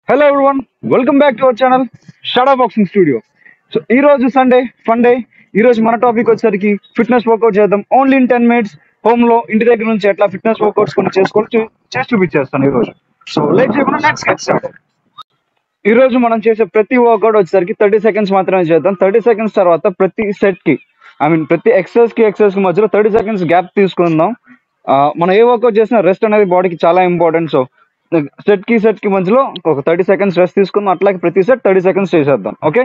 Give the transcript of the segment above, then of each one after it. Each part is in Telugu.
hello everyone welcome back to our channel షడా బాక్సింగ్ స్టూడియో సో ఈ రోజు సండే ఫన్ డే ఈ రోజు మన టాపిక్ వచ్చేసరికి ఫిట్నెస్ వర్కౌట్ చేద్దాం only in ten minutes home లో ఇంటి దగ్గర నుంచి ఎట్లా ఫిట్నెస్ వర్కౌట్స్ కొన్ని చేసుకోవాలి చూ- చేసి చూపించేస్తాను ఈ రోజు సో లేట్ చేయకుండా నెక్స్ట్ గెట్ స్టార్ట్ ఈ రోజు మనం చేసే ప్రతి వర్కౌట్ వచ్చేసరికి థర్టీ సెకండ్స్ మాత్రమే చేద్దాం థర్టీ సెకండ్స్ తర్వాత ప్రతి సెట్ కి ఐ మీన్ ప్రతి ఎక్సర్సైజ్ కి ఎక్సర్సైజ్ కి మధ్యలో థర్టీ సెకండ్స్ గ్యాప్ తీసుకుందాం ఆ, మనం ఏ వర్కౌట్ చేసినా రెస్ట్ అనేది బాడీకి చాలా ఇంపార్టెంట్ సో సెట్ కి సెట్ కి మధ్యలో ఒక థర్టీ సెకండ్స్ రెస్ట్ తీసుకుందాం అట్లాగే ప్రతి సెట్ థర్టీ సెకండ్స్ చేసేద్దాం ఓకే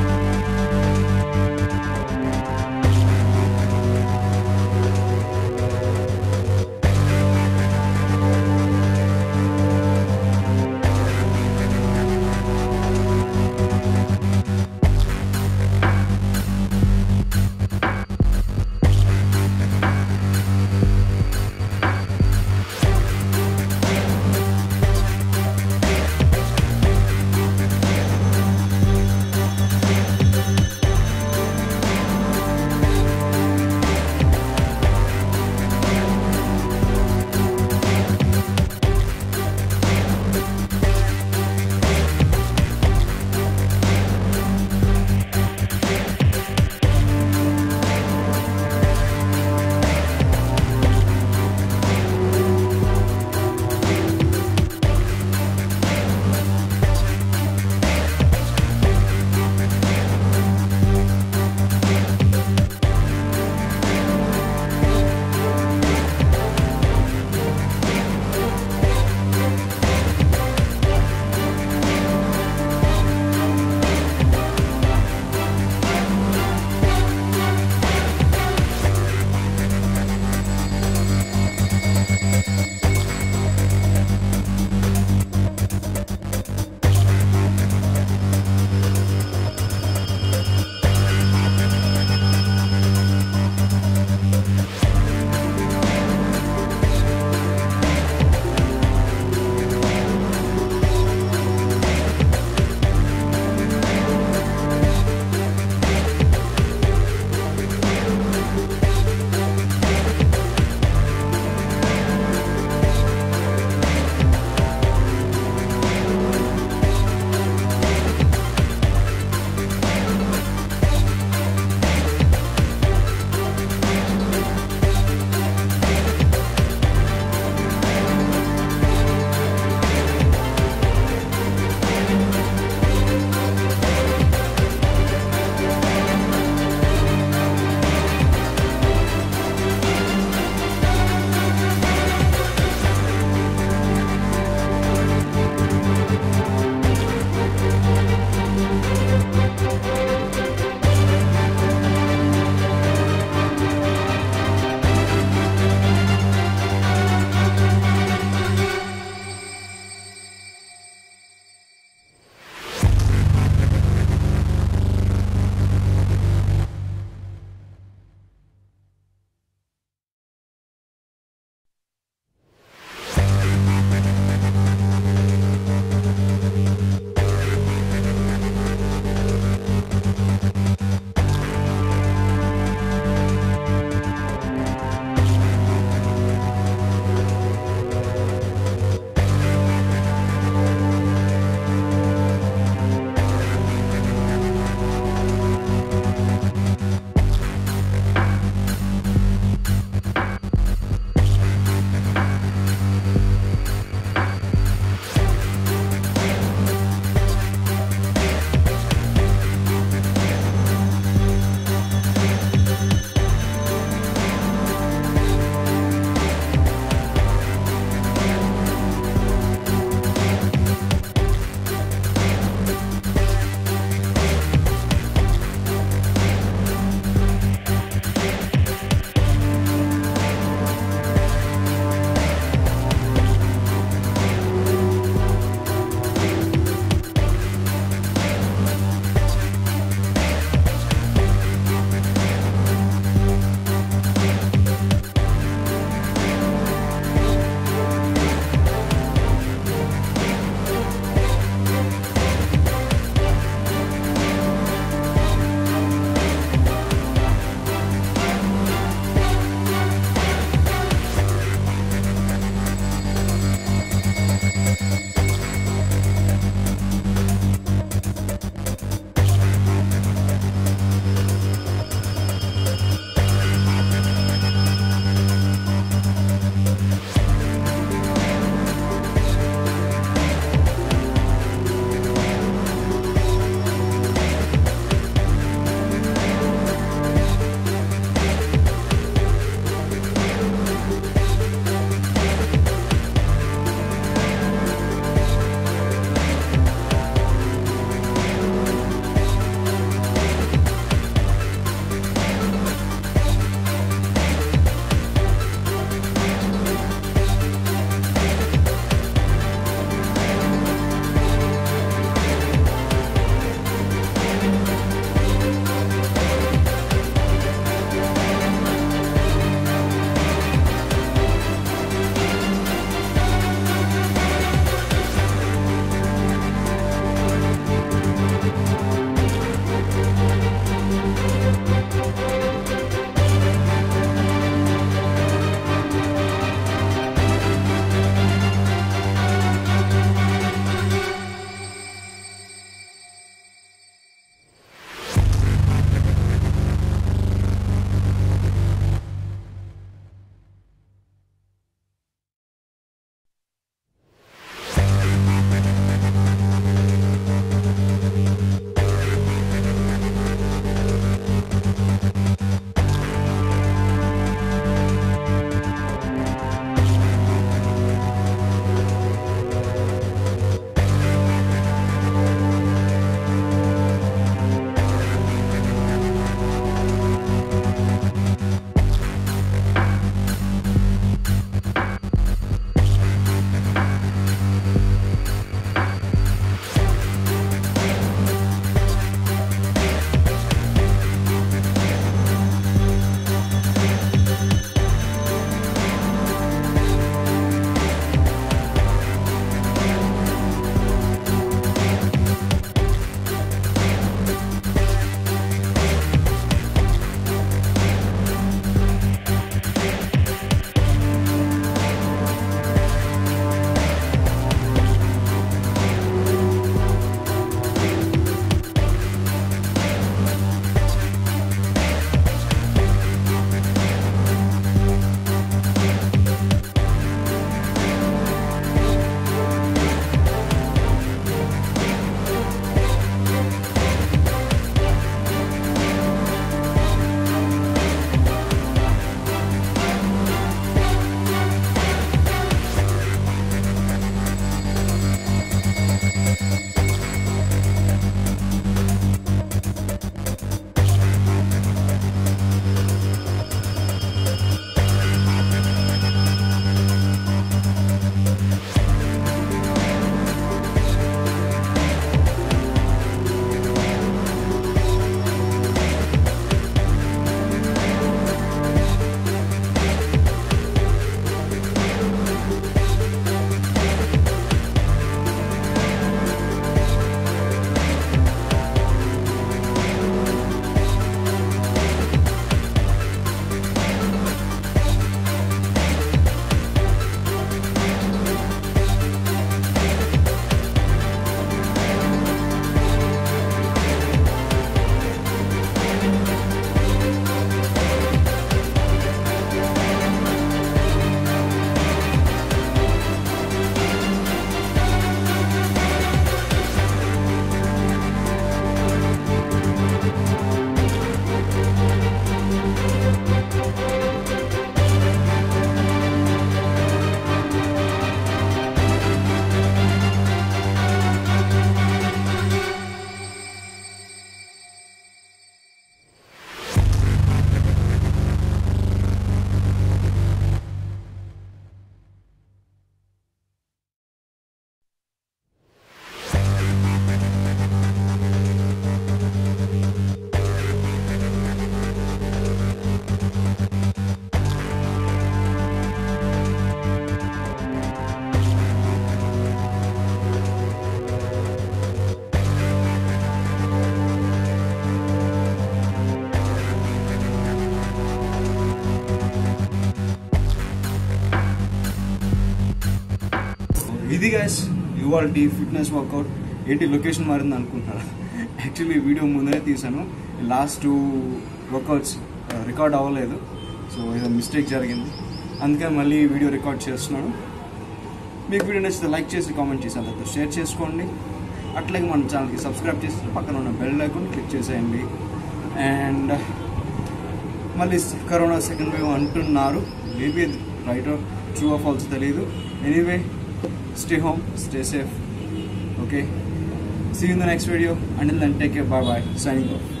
ఇది గైస్ ఇవాళ ఫిట్నెస్ వర్కౌట్ ఏంటి లొకేషన్ మారింది అనుకుంటున్నారా యాక్చువల్లీ వీడియో ముందరే తీసాను లాస్ట్ టూ వర్కౌట్స్ రికార్డ్ అవ్వలేదు సో ఏదో మిస్టేక్ జరిగింది అందుకే మళ్ళీ వీడియో రికార్డ్ చేస్తున్నాను మీకు వీడియో నచ్చితే లైక్ చేసి కామెంట్ చేసి అందరితో షేర్ చేసుకోండి అట్లాగే మన ఛానల్కి సబ్స్క్రైబ్ చేసి పక్కన ఉన్న బెల్ ఐకాన్ క్లిక్ చేసేయండి అండ్ మళ్ళీ కరోనా సెకండ్ వేవ్ అంటున్నారు maybe right true of also తెలియదు anyway stay home stay safe okay see in the next video and then take care bye bye signing of